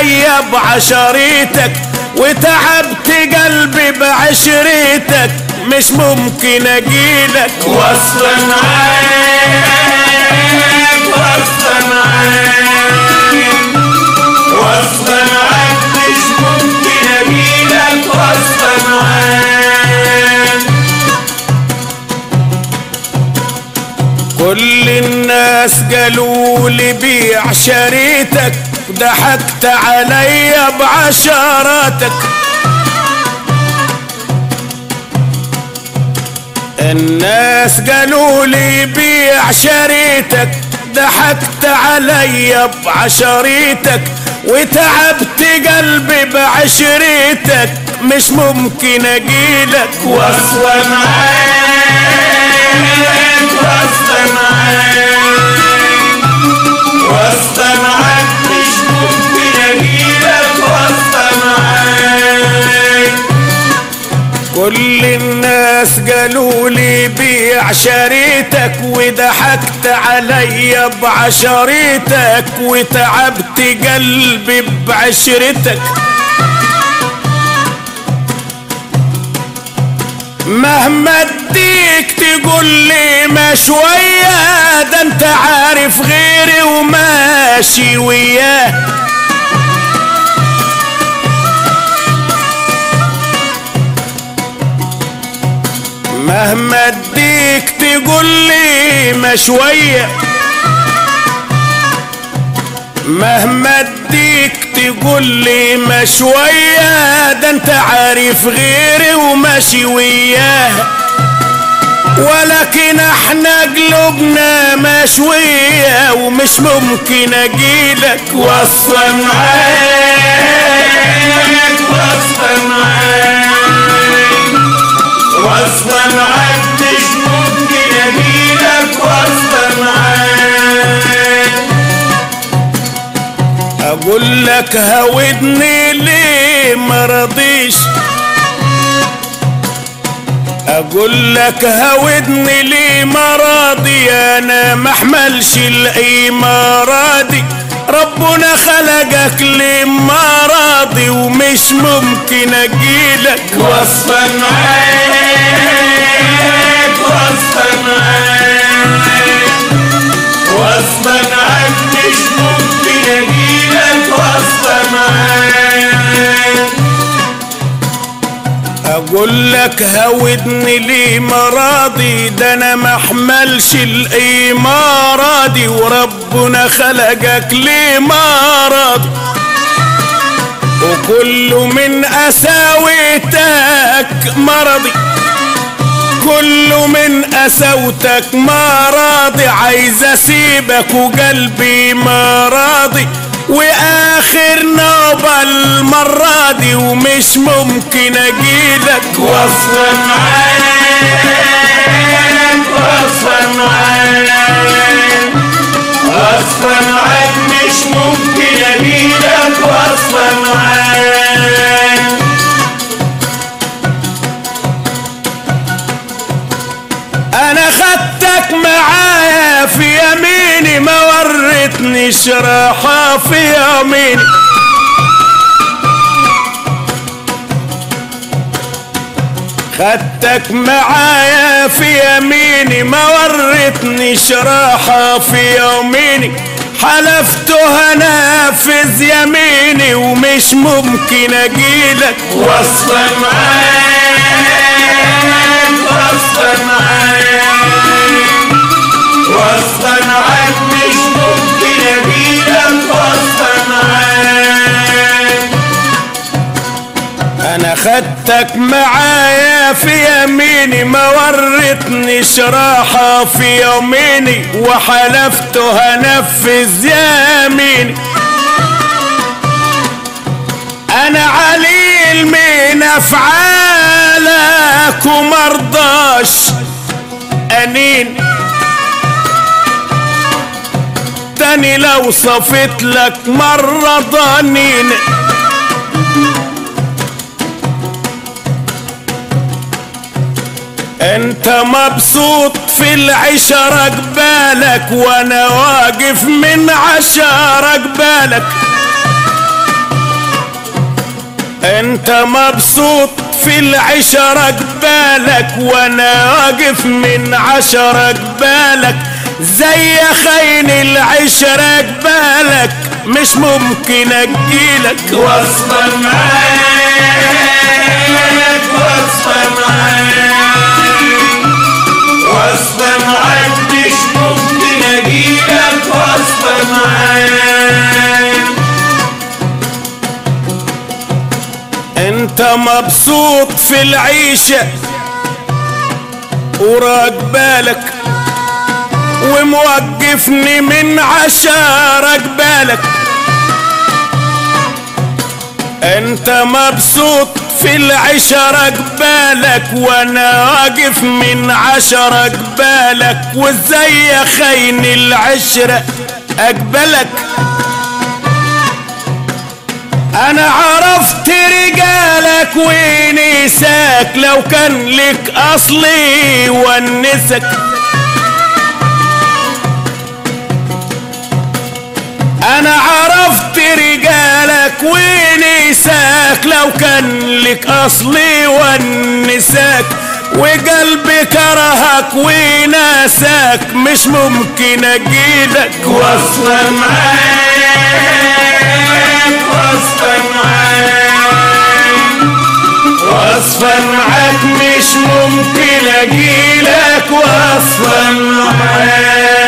عليا بعشريتك وتعبت قلبي بعشريتك مش ممكن اجيلك وصلا معاك وصلا معاك وصلا معاك مش ممكن اجيلك وصلا معاك كل الناس قالوا لي بيع شريتك ضحكت عليا بعشراتك الناس قالوا لي بيع شريتك ضحكت عليا بعشريتك وتعبت قلبي بعشريتك مش ممكن اجيلك وصلا معاك وصلا معاك وصلا معاك مش ممكن اجيلك وصلا معاك كل الناس قالوا لي بيع شريتك وضحكت عليا بعشريتك وتعبت قلبي بعشرتك مهما اديك تقول لي ما شوية ده انت عارف غيري وماشي وياه مهما اديك تقول لي ما شوية مهما اديك تقول لي ما شوية ده انت عارف غيري وماشي وياه ولكن احنا قلوبنا مشوية ومش ممكن اجيلك وصلا معاك وصلا معاك وصلا معاك مش ممكن اجيلك وصلا معاك اقول لك هودني ليه مرضيش اقول لك هودني ليه مرضي انا ما احملش الايمارادي ربنا خلقك ليه مرضي ومش ممكن اجيلك وصلا معاك وصلا معاك وصلا معاك مش ممكن اجيلك وصلا معاك اقول لك هودني ليه مراضي ده انا ما احملش الايمارادي وربنا خلقك ليه مرضي وكله من اساويتك مرضي كله من قساوتك ما راضي عايز اسيبك وقلبي ما راضي واخر نوبة المرة دي ومش ممكن اجيلك وصلا معاك وصلا معاك وصلا معاك مش ممكن اجيلك وصلا معاك انا خدتك معايا في يميني ما ورتنيش راحة في يميني خدتك معايا في يميني ما ورتنيش راحة في يوميني حلفت هنفذ يميني ومش ممكن اجيلك وصلا معاك وصلا معاك وصلا معاك مش ممكن اجيلك وصلا معاك انا خدتك معايا في يميني ما ورتنيش راحة في يوميني وحلفت هنفذ يميني انا عليل من افعالك ومرضاش انين تاني لو صفت لك مرة ضنين انت مبسوط في العشرة قبالك وانا واقف من عشرة قبالك انت مبسوط في العشرة قبالك وانا واقف من عشرة قبالك زي خاين العشرة قبالك مش ممكن اجيلك وصفا معاك وصفا معاك وصفا معاك مش ممكن اجيلك وصفا معاك انت مبسوط في العيشة وراك بالك وموقفني من عشرة قبالك انت مبسوط في العشرة قبالك وانا واقف من عشرة قبالك وازاي يا خاين العشرة اقبلك انا عرفت رجالك ونساك لو كان لك اصلي ونسك انا عرفت رجالك ونساك لو كان لك اصلي ونساك وقلبي كرهك وناساك مش ممكن اجيلك وصفا معاك وصفا معاك وصفا معاك مش ممكن اجيلك وصفا معاك